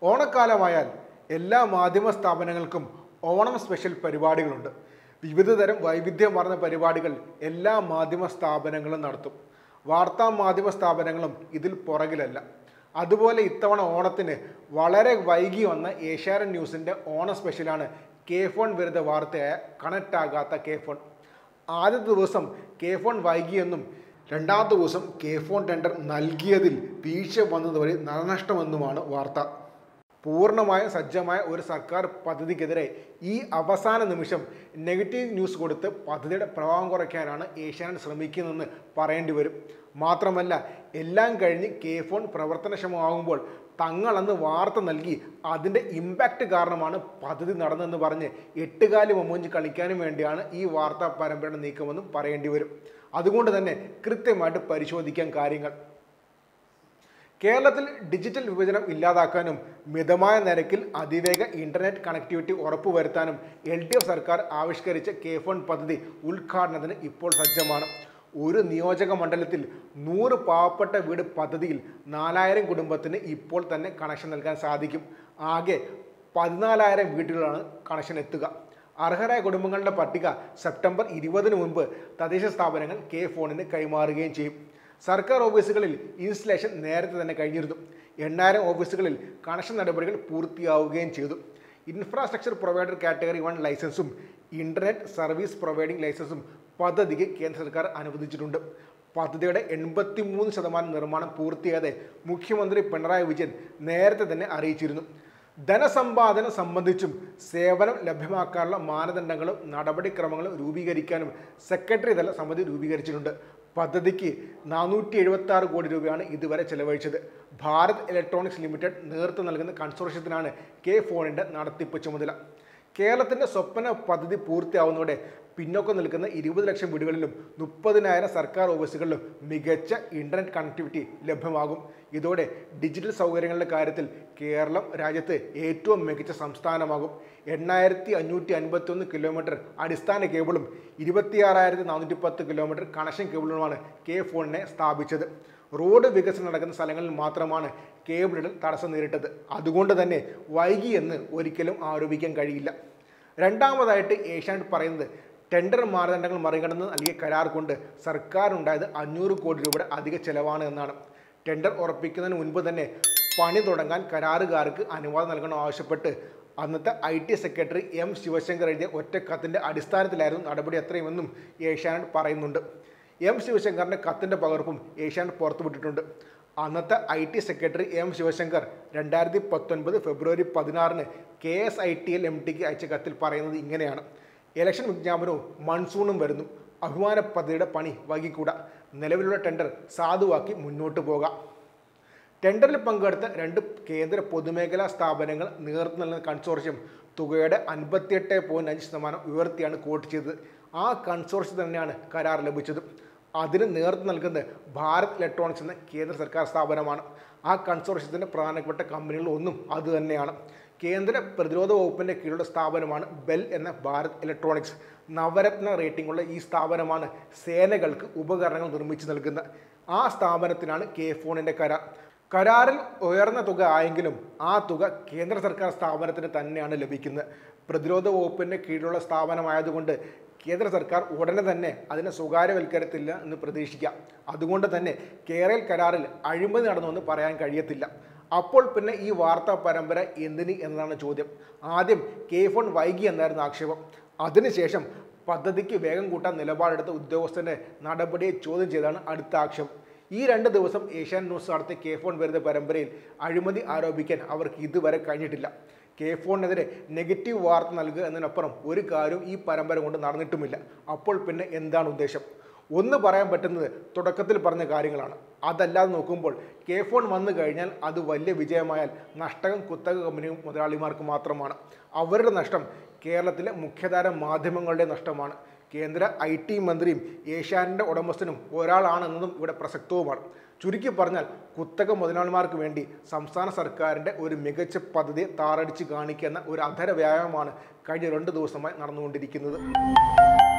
ഓണക്കാലമായാൽ എല്ലാ മാധ്യമ സ്ഥാപനങ്ങൾക്കും ഓണം സ്പെഷ്യൽ പരിപാടികളുണ്ട് വിവിധതരം വൈവിധ്യമാർന്ന പരിപാടികൾ എല്ലാ മാധ്യമ സ്ഥാപനങ്ങളും നടത്തും വാർത്താ മാധ്യമ സ്ഥാപനങ്ങളും ഇതിൽ പുറകിലല്ല അതുപോലെ ഇത്തവണ ഓണത്തിന് വളരെ വൈകി വന്ന ഏഷ്യാനെറ്റ് ന്യൂസിൻ്റെ ഓണ സ്പെഷ്യലാണ് കെ ഫോൺ വിരുദ്ധ വാർത്തയായ കണക്റ്റ് ആകാത്ത കെ ഫോൺ ആദ്യത്തെ ദിവസം കെ ഫോൺ വൈകിയെന്നും രണ്ടാമത്തെ ദിവസം കെ ഫോൺ ടെൻഡർ നൽകിയതിൽ വീഴ്ച വന്നതുവഴി നഷ്ടമെന്നുമാണ് വാർത്ത പൂർണ്ണമായും സജ്ജമായ ഒരു സർക്കാർ പദ്ധതിക്കെതിരെ ഈ അവസാന നിമിഷം നെഗറ്റീവ് ന്യൂസ് കൊടുത്ത് പദ്ധതിയുടെ പ്രഭാവം കുറയ്ക്കാനാണ് ഏഷ്യാനെറ്റ് ശ്രമിക്കുന്നതെന്ന് പറയേണ്ടി വരും മാത്രമല്ല എല്ലാം കഴിഞ്ഞ് കെ ഫോൺ പ്രവർത്തനക്ഷമമാകുമ്പോൾ തങ്ങളന്ന് വാർത്ത നൽകി അതിൻ്റെ ഇമ്പാക്റ്റ് കാരണമാണ് പദ്ധതി നടന്നതെന്ന് പറഞ്ഞ് എട്ടുകാലി മമ്മൂഞ്ച് കളിക്കാനും വേണ്ടിയാണ് ഈ വാർത്താ പരമ്പരയുടെ നീക്കമെന്നും പറയേണ്ടി വരും അതുകൊണ്ട് തന്നെ കൃത്യമായിട്ട് പരിശോധിക്കാൻ കാര്യങ്ങൾ കേരളത്തിൽ ഡിജിറ്റൽ വിഭജനം ഇല്ലാതാക്കാനും മിതമായ നിരക്കിൽ അതിവേഗ ഇന്റർനെറ്റ് കണക്ടിവിറ്റി ഉറപ്പുവരുത്താനും എൽ ഡി എഫ് സർക്കാർ ആവിഷ്കരിച്ച കെ ഫോൺ പദ്ധതി ഉദ്ഘാടനത്തിന് ഇപ്പോൾ സജ്ജമാണ് ഒരു നിയോജക മണ്ഡലത്തിൽ നൂറ് പാവപ്പെട്ട വീട് പദ്ധതിയിൽ നാലായിരം കുടുംബത്തിന് ഇപ്പോൾ തന്നെ കണക്ഷൻ നൽകാൻ സാധിക്കും ആകെ പതിനാലായിരം വീടുകളാണ് കണക്ഷൻ എത്തുക അർഹരായ കുടുംബങ്ങളുടെ പട്ടിക സെപ്റ്റംബർ ഇരുപതിന് മുൻപ് തദ്ദേശ സ്ഥാപനങ്ങൾ കെ ഫോണിന് കൈമാറുകയും ചെയ്യും സർക്കാർ ഓഫീസുകളിൽ ഇൻസ്റ്റലേഷൻ നേരത്തെ തന്നെ കഴിഞ്ഞിരുന്നു എണ്ണായിരം ഓഫീസുകളിൽ കണക്ഷൻ നടപടികൾ പൂർത്തിയാവുകയും ചെയ്തു ഇൻഫ്രാസ്ട്രക്ചർ പ്രൊവൈഡർ കാറ്റഗറി വൺ ലൈസൻസും ഇൻ്റർനെറ്റ് സർവീസ് പ്രൊവൈഡിംഗ് ലൈസൻസും പദ്ധതിക്ക് കേന്ദ്ര സർക്കാർ അനുവദിച്ചിട്ടുണ്ട് പദ്ധതിയുടെ എൺപത്തിമൂന്ന് ശതമാനം നിർമ്മാണം പൂർത്തിയാതെ മുഖ്യമന്ത്രി പിണറായി വിജയൻ നേരത്തെ തന്നെ അറിയിച്ചിരുന്നു ധനസമ്പാദനം സംബന്ധിച്ചും സേവനം ലഭ്യമാക്കാനുള്ള മാനദണ്ഡങ്ങളും നടപടിക്രമങ്ങളും രൂപീകരിക്കാനും സെക്രട്ടറി തല സമിതി രൂപീകരിച്ചിട്ടുണ്ട് പദ്ധതിക്ക് നാനൂറ്റി എഴുപത്തി ആറ് കോടി രൂപയാണ് ഇതുവരെ ചെലവഴിച്ചത് ഭാരത് ഇലക്ട്രോണിക്സ് ലിമിറ്റഡ് നേതൃത്വം നൽകുന്ന കൺസോർഷ്യത്തിനാണ് കെ ഫോണിൻ്റെ നടത്തിപ്പ് ചുമതല കേരളത്തിൻ്റെ സ്വപ്ന പദ്ധതി പൂർത്തിയാവുന്നതോടെ പിന്നോക്കം നിൽക്കുന്ന ഇരുപത് ലക്ഷം വീടുകളിലും മുപ്പതിനായിരം സർക്കാർ ഓഫീസുകളിലും മികച്ച ഇൻ്റർനെറ്റ് കണക്ടിവിറ്റി ലഭ്യമാകും ഇതോടെ ഡിജിറ്റൽ സൗകര്യങ്ങളുടെ കാര്യത്തിൽ കേരളം രാജ്യത്ത് ഏറ്റവും മികച്ച സംസ്ഥാനമാകും എണ്ണായിരത്തി അഞ്ഞൂറ്റി അൻപത്തി ഒന്ന് കിലോമീറ്റർ അടിസ്ഥാന കേബിളും ഇരുപത്തിയാറായിരത്തി നാനൂറ്റി പത്ത് കിലോമീറ്റർ കണക്ഷൻ കേബിളുമാണ് കെ ഫോണിനെ സ്ഥാപിച്ചത് റോഡ് വികസനം നടക്കുന്ന സ്ഥലങ്ങളിൽ മാത്രമാണ് കേബിളുകൾ തടസ്സം നേരിട്ടത് അതുകൊണ്ട് തന്നെ വൈകി എന്ന് ഒരിക്കലും ആരോപിക്കാൻ കഴിയില്ല രണ്ടാമതായിട്ട് ഏഷ്യാനെറ്റ് പറയുന്നത് ടെൻഡർ മാനദണ്ഡങ്ങൾ മറികടന്ന് നൽകിയ കരാർ കൊണ്ട് സർക്കാരുണ്ടായത് അഞ്ഞൂറ് കോടി രൂപയുടെ അധിക ചെലവാണ് എന്നാണ് ടെൻഡർ ഉറപ്പിക്കുന്നതിന് മുൻപ് തന്നെ പണി തുടങ്ങാൻ കരാറുകാർക്ക് അനുവാദം നൽകണം ആവശ്യപ്പെട്ട് അന്നത്തെ I T secretary M Sivasankar എഴുതിയ ഒറ്റ കത്തിൻ്റെ അടിസ്ഥാനത്തിലായിരുന്നു നടപടി എത്രയുമെന്നും ഏഷ്യാനെറ്റ് പറയുന്നുണ്ട് എം ശിവശങ്കറിൻ്റെ കത്തിൻ്റെ പകർപ്പും ഏഷ്യാനെറ്റ് പുറത്തുവിട്ടിട്ടുണ്ട് അന്നത്തെ I T secretary M Sivasankar രണ്ടായിരത്തി പത്തൊൻപത് ഫെബ്രുവരി പതിനാറിന് K S I T L M ടിക്ക് അയച്ച കത്തിൽ പറയുന്നത് ഇങ്ങനെയാണ് ഇലക്ഷൻ വിജ്ഞാപനവും മൺസൂണും വരുന്നു അഭിമാന പദ്ധതിയുടെ പണി വൈകിക്കൂടാ നിലവിലുള്ള ടെൻഡർ സാധുവാക്കി മുന്നോട്ട് പോകാം ടെൻഡറിൽ പങ്കെടുത്ത രണ്ട് കേന്ദ്ര പൊതുമേഖലാ സ്ഥാപനങ്ങൾ നേതൃത്വം നൽകുന്ന കൺസോർഷ്യം തുകയുടെ അൻപത്തിയെട്ട് പോയിന്റ് അഞ്ച് ശതമാനം ഉയർത്തിയാണ് കോട്ട് ചെയ്തത് ആ കൺസോർഷ്യം തന്നെയാണ് കരാർ ലഭിച്ചത് അതിന് നേതൃത്വം നൽകുന്നത് ഭാരത് ഇലക്ട്രോണിക്സ് എന്ന കേന്ദ്ര സർക്കാർ സ്ഥാപനമാണ് ആ കൺസോർഷ്യത്തിൻ്റെ പ്രധാനപ്പെട്ട കമ്പനികൾ ഒന്നും അത് തന്നെയാണ് കേന്ദ്ര പ്രതിരോധ വകുപ്പിൻ്റെ കീഴിലുള്ള സ്ഥാപനമാണ് ബെൽ എന്ന ഭാരത് ഇലക്ട്രോണിക്സ് നവരത്ന റേറ്റിംഗ് ഉള്ള ഈ സ്ഥാപനമാണ് സേനകൾക്ക് ഉപകരണങ്ങൾ നിർമ്മിച്ചു നൽകുന്നത് ആ സ്ഥാപനത്തിനാണ് കെ ഫോണിൻ്റെ കരാർ കരാറിൽ ഉയർന്ന തുക ആയെങ്കിലും ആ തുക കേന്ദ്ര സർക്കാർ സ്ഥാപനത്തിന് തന്നെയാണ് ലഭിക്കുന്നത് പ്രതിരോധ വകുപ്പിൻ്റെ കീഴിലുള്ള സ്ഥാപനമായതുകൊണ്ട് കേന്ദ്ര സർക്കാർ ഉടനെ തന്നെ അതിനെ സ്വകാര്യവൽക്കരിത്തില്ല എന്ന് പ്രതീക്ഷിക്കാം അതുകൊണ്ട് തന്നെ കേരള കരാറിൽ അഴിമതി നടന്നുവെന്ന് പറയാൻ കഴിയത്തില്ല അപ്പോൾ പിന്നെ ഈ വാർത്താ പരമ്പര എന്തിന് എന്നതാണ് ചോദ്യം ആദ്യം കെ ഫോൺ വൈകി എന്നായിരുന്നു ആക്ഷേപം അതിനുശേഷം പദ്ധതിക്ക് വേഗം കൂട്ടാൻ നിലപാടെടുത്ത ഉദ്യോഗസ്ഥന്റെ നടപടിയെ ചോദ്യം ചെയ്താണ് അടുത്ത ആക്ഷേപം ഈ രണ്ട് ദിവസം ഏഷ്യാൻ ന്യൂസ് നടത്തിയ കെ ഫോൺ വരുന്ന പരമ്പരയിൽ അഴിമതി ആരോപിക്കാൻ അവർക്ക് ഇതുവരെ കഴിഞ്ഞിട്ടില്ല കെ ഫോണിനെതിരെ നെഗറ്റീവ് വാർത്ത നൽകുക എന്നതിനപ്പുറം ഒരു കാര്യവും ഈ പരമ്പര കൊണ്ട് നടന്നിട്ടുമില്ല അപ്പോൾ പിന്നെ എന്താണ് ഉദ്ദേശം ഒന്ന് പറയാൻ പറ്റുന്നത് തുടക്കത്തിൽ പറഞ്ഞ കാര്യങ്ങളാണ് അതല്ലാതെ നോക്കുമ്പോൾ കെ ഫോൺ വന്നു കഴിഞ്ഞാൽ അത് വലിയ വിജയമായാൽ നഷ്ടകം കുത്തക കമ്പനിയും മുതലാളിമാർക്ക് മാത്രമാണ് അവരുടെ നഷ്ടം കേരളത്തിലെ മുഖ്യധാര മാധ്യമങ്ങളുടെ നഷ്ടമാണ് കേന്ദ്ര ഐ ടി മന്ത്രിയും ഏഷ്യാനിൻ്റെ ഉടമസ്ഥനും ഒരാളാണെന്നതും ഇവിടെ പ്രസക്തവുമാണ് ചുരുക്കി പറഞ്ഞാൽ കുത്തക മുതലാളിമാർക്ക് വേണ്ടി സംസ്ഥാന സർക്കാരിൻ്റെ ഒരു മികച്ച പദ്ധതി താറടിച്ച് കാണിക്കുന്ന ഒരു അധര വ്യായാമമാണ് കഴിഞ്ഞ രണ്ട് ദിവസമായി നടന്നുകൊണ്ടിരിക്കുന്നത്